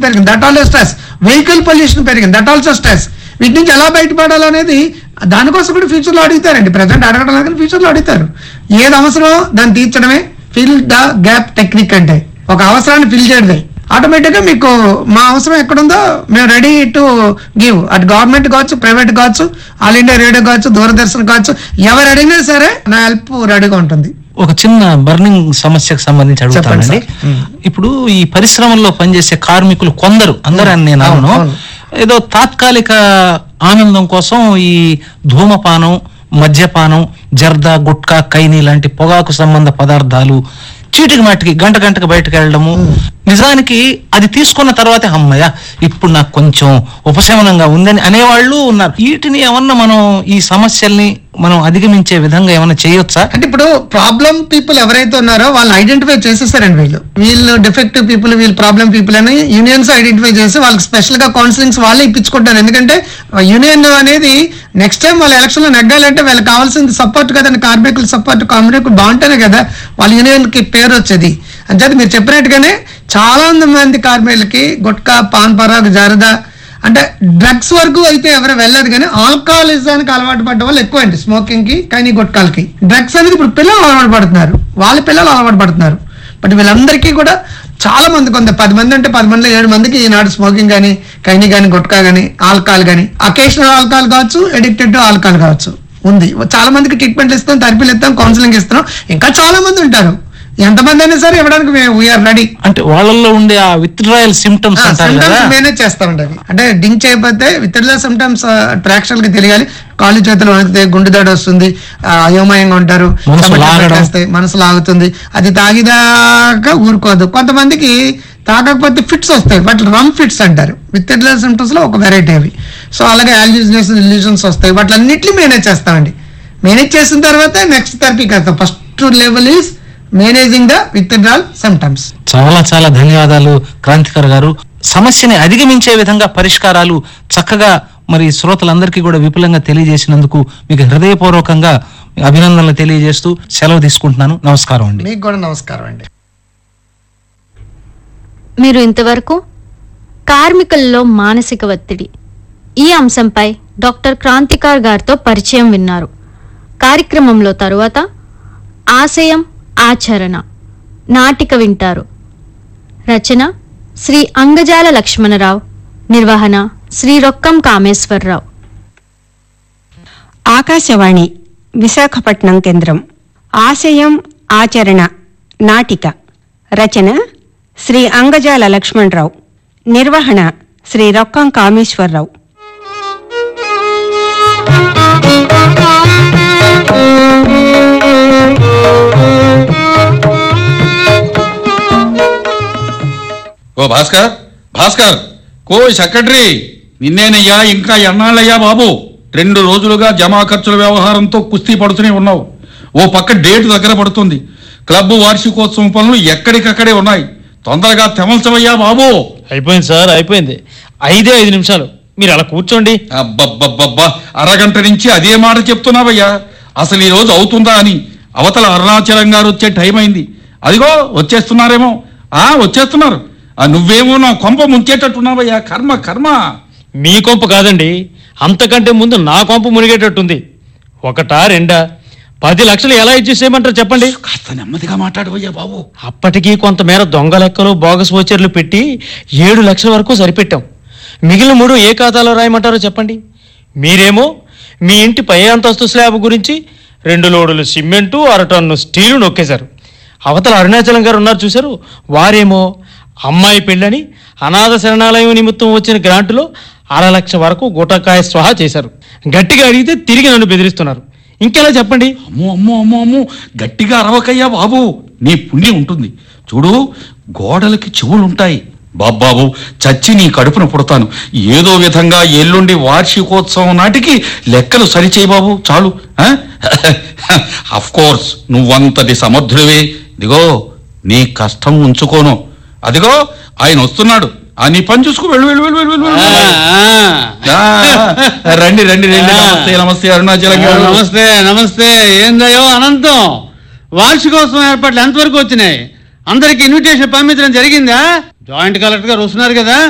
పెరిగింది that also stress vehicle pollution పెరిగింది that also stress వీటి నుంచి ఎలా బయటపడాలనేది దానికోసం కూడా ఫ్యూచర్లో అడుగుతారండి ప్రజెంట్ అడగడం లేదు కానీ ఫ్యూచర్లో అడుగుతారు ఏది అవసరమో దాన్ని తీర్చడమే ఫిల్ ద గ్యాప్ టెక్నిక్ అంటే ఒక అవసరాన్ని ఫిల్ చేయడమే ఆటోమేటిక్ గా మీకు మా అవసరం ఎక్కడుందో మేము రెడీ టు గివ్ అటు గవర్నమెంట్ కావచ్చు ప్రైవేట్ కావచ్చు ఆల్ ఇండియా రేడియో కావచ్చు దూరదర్శన్ కావచ్చు ఎవరు అడిగినా సరే నా హెల్ప్ రెడీగా ఉంటుంది ఒక చిన్న బర్నింగ్ సమస్యకు సంబంధించి అడుగుతానండి చెప్పండి ఇప్పుడు ఈ పరిశ్రమల్లో పనిచేసే కార్మికులు కొందరు అందరూ అని నేను అవును, అనను అవును. ఏదో తాత్కాలిక ఆనందం కోసం ఈ ధూమపానం మద్యపానం జర్దా గుట్కా కైని లాంటి పొగాకు సంబంధ పదార్థాలు చీటికి మాటికి గంట గంటకు బయటకు వెళ్ళడము నిజానికి అది తీసుకున్న తర్వాత అమ్మయ్య ఇప్పుడు నాకు కొంచెం ఉపశమనంగా ఉందని అనేవాళ్ళు ఉన్నారు వీటిని ఏమన్నా మనం ఈ సమస్యల్ని మనం అధిగమించే విధంగా ఏమన్నా చేయొచ్చా అంటే ఇప్పుడు ప్రాబ్లం పీపుల్ ఎవరైతే ఉన్నారో వాళ్ళు ఐడెంటిఫై చేసేసారండి వీళ్ళు వీళ్ళు డిఫెక్టివ్ పీపుల్ వీళ్ళు ప్రాబ్లం పీపుల్ అని యూనియన్స్ ఐడెంటిఫై చేసి వాళ్ళకి స్పెషల్ గా కౌన్సిలింగ్స్ వాళ్ళే ఇప్పించుకుంటారు ఎందుకంటే యూనియన్ అనేది నెక్స్ట్ టైం వాళ్ళ ఎలక్షన్ లో నెగ్గాలంటే వాళ్ళకి కావాల్సింది సపోర్ట్ కదండి కార్మికుల సపోర్ట్ కార్మికులు బాగుంటేనే కదా వాళ్ళ యూనియన్ కి పేరు వచ్చేది అంతే మీరు చెప్పినట్టుగానే చాలా మంది కార్మికులకి గుట్కా పాన్ పరాగ్ జరదా అంటే డ్రగ్స్ వరకు అయితే ఎవరు వెళ్ళదు కానీ ఆల్కహాలిజానికి అలవాటు పడ్డ వాళ్ళు ఎక్కువ అండి స్మోకింగ్ కి కానీ గుట్కాలకి డ్రగ్స్ అనేది ఇప్పుడు పిల్లలు అలవాటు పడుతున్నారు వాళ్ళ పిల్లలు అలవాటు పడుతున్నారు బట్ వీళ్ళందరికీ కూడా చాలా మంది కొంత పది మంది అంటే పది మందిలో ఏడు మందికి ఈనాడు స్మోకింగ్ కానీ కైని కానీ గుట్కా కానీ ఆల్కహాల్ కానీ అకేషనల్ ఆల్కహాల్ కావచ్చు ఎడిక్టెడ్ టు ఆల్కహాల్ కావచ్చు ఉంది చాలా మందికి ట్రీట్మెంట్ ఇస్తాం థెరపీలు ఇస్తాం కౌన్సిలింగ్ ఇస్తాం ఇంకా చాలా మంది ఉంటారు ఎంతమంది అయినా సరే ఇవ్వడానికి వీఆర్ రెడీ అంటే వాళ్ళల్లో ఉండే ఆ విత్డ్రాయల్ సిమ్టమ్స్ అంటారు కదా సిమ్టమ్స్ మేనేజ్ చేస్తామండి అవి అంటే డింక్ చేయకపోతే విత్ సిమ్టమ్స్ ప్రేక్షకులకి తెలియాలి కాళ్ళు చేతులు వణికితే గుండె దడ వస్తుంది ఆ, అయోమయంగా ఉంటారు మనసు చెమటలు లాగడం. పట్టేస్తాయి, మనసు లాగుతుంది అది తాగిదాకా ఊరుకోదు కొంతమందికి తాగకపోతే ఫిట్స్ వస్తాయి వాటి రమ్ ఫిట్స్ అంటారు విత్ సిమ్టమ్స్ లో ఒక వెరైటీ అవి సో అలాగే యాల్యూజినేస్ ఇల్యూజన్స్ వస్తాయి వాటిలన్నింటినీ మేనేజ్ చేస్తామండి మేనేజ్ చేసిన తర్వాత నెక్స్ట్ థెరపీకి వెళ్తాం first level is managing the withdrawal symptoms చాలా చాలా ధన్యవాదాలు క్రాంతికర్ గారు సమస్యని అధిగమించే విధంగా పరిష్కారాలు చక్కగా మరి శ్రోతలందరికీ కూడా విపులంగా తెలియజేసినందుకు మీకు హృదయపూర్వకంగా అభినందనలు తెలియజేస్తూ సెలవు తీసుకుంటున్నాను నమస్కారం అండి మీకు కూడా నమస్కారం అండి మీరు ఇంతవరకు కార్మికుల్లో మానసిక ఒత్తిడి ఈ అంశంపై డాక్టర్ క్రాంతికార్ గారితో పరిచయం విన్నారు కార్యక్రమంలో తరువాత ఆశయం ఆచరణ నాటిక వింటారు రచన శ్రీ అంగజాల లక్ష్మణరావు నిర్వహణ శ్రీ రొక్కం కామేశ్వరరావు ఆకాశవాణి విశాఖపట్నం కేంద్రం ఆశయం ఆచరణ నాటిక రచన శ్రీ అంగజాల లక్ష్మణరావు నిర్వహణ శ్రీ రొక్కం కామేశ్వరరావు ఓ భాస్కర్ భాస్కర్ కో సెక్రటరీ నిన్నేనయ్యా ఇంకా ఎన్నాళ్ళయ్యా బాబు రెండు రోజులుగా జమా ఖర్చుల వ్యవహారంతో కుస్తీ పడుతూనే ఉన్నావు ఓ పక్క డేటు దగ్గర పడుతుంది క్లబ్ వార్షికోత్సవం పనులు ఎక్కడికక్కడే ఉన్నాయి తొందరగా తెమల్చవయ్యా బాబు అయిపోయింది సార్ అయిపోయింది ఐదే ఐదు నిమిషాలు మీరు అలా కూర్చోండి అబ్బబ్బబ్బబ్బా అరగంట నుంచి అదే మాట చెప్తున్నావయ్యా అసలు ఈ రోజు అవుతుందా అని అవతల అరుణాచలం గారు వచ్చే టైం అయింది అదిగో వచ్చేస్తున్నారేమో ఆ వచ్చేస్తున్నారు ఆ నువ్వేమో నా కొంప ముంచేటట్టున్నావయ్యా కర్మ కర్మ మీ కొంప కాదండి అంతకంటే ముందు నా కొంప మునిగేటట్టుంది ఒకటా రెండా పది లక్షలు ఎలా ఇచ్చేసేయమంటారు చెప్పండి కాస్త నెమ్మదిగా మాట్లాడవయ్యా బాబు అప్పటికి కొంతమేర దొంగ లెక్కలు బోగస్ వోచర్లు పెట్టి ఏడు లక్షల వరకు సరిపెట్టాం మిగిలిన మూడు ఏ ఖాతాలో రాయమంటారో చెప్పండి మీరేమో మీ ఇంటి పై అంతస్తు స్లాబ్ గురించి రెండు లోడులు సిమెంటు అర టన్ను స్టీలు నొక్కేశారు అవతల అరుణాచలం గారు ఉన్నారు చూశారు వారేమో అమ్మాయి పెళ్ళని అనాథ శరణాలయం నిమిత్తం వచ్చిన గ్రాంటులో అర లక్ష వరకు గుటకాయ స్వాహా చేశారు గట్టిగా అడిగితే తిరిగి నన్ను బెదిరిస్తున్నారు ఇంకెలా చెప్పండి అమ్మో అమ్మో అమ్మో అమ్మో గట్టిగా అరవకయ్యా బాబు నీ పుణ్యం ఉంటుంది చూడు గోడలకి చెవులుంటాయి బాబ్బాబు చచ్చి నీ కడుపున పుడతాను ఏదో విధంగా ఎల్లుండి వార్షికోత్సవం నాటికి లెక్కలు సరిచేయి బాబు చాలు అఫ్ కోర్స్ నువ్వంతటి సమర్థుడివే ఇదిగో నీ కష్టం ఉంచుకోను అదిగో ఆయన వస్తున్నాడు ఆ నీ పని చూసుకో వెళ్ళు వెళ్ళు వెళ్ళు వెళ్ళు వెళ్ళు, వెళ్ళు ఆ, రండి రండి రండి నమస్తే నమస్తే అరుణాచలం గారు నమస్తే నమస్తే ఏందయ్యో అనంతం వార్షికోత్సవం ఏర్పాట్లు ఎంతవరకు వచ్చినాయి అందరికి ఇన్విటేషన్ పంపించడం జరిగిందా జాయింట్ కలెక్టర్ గారు వస్తున్నారు కదా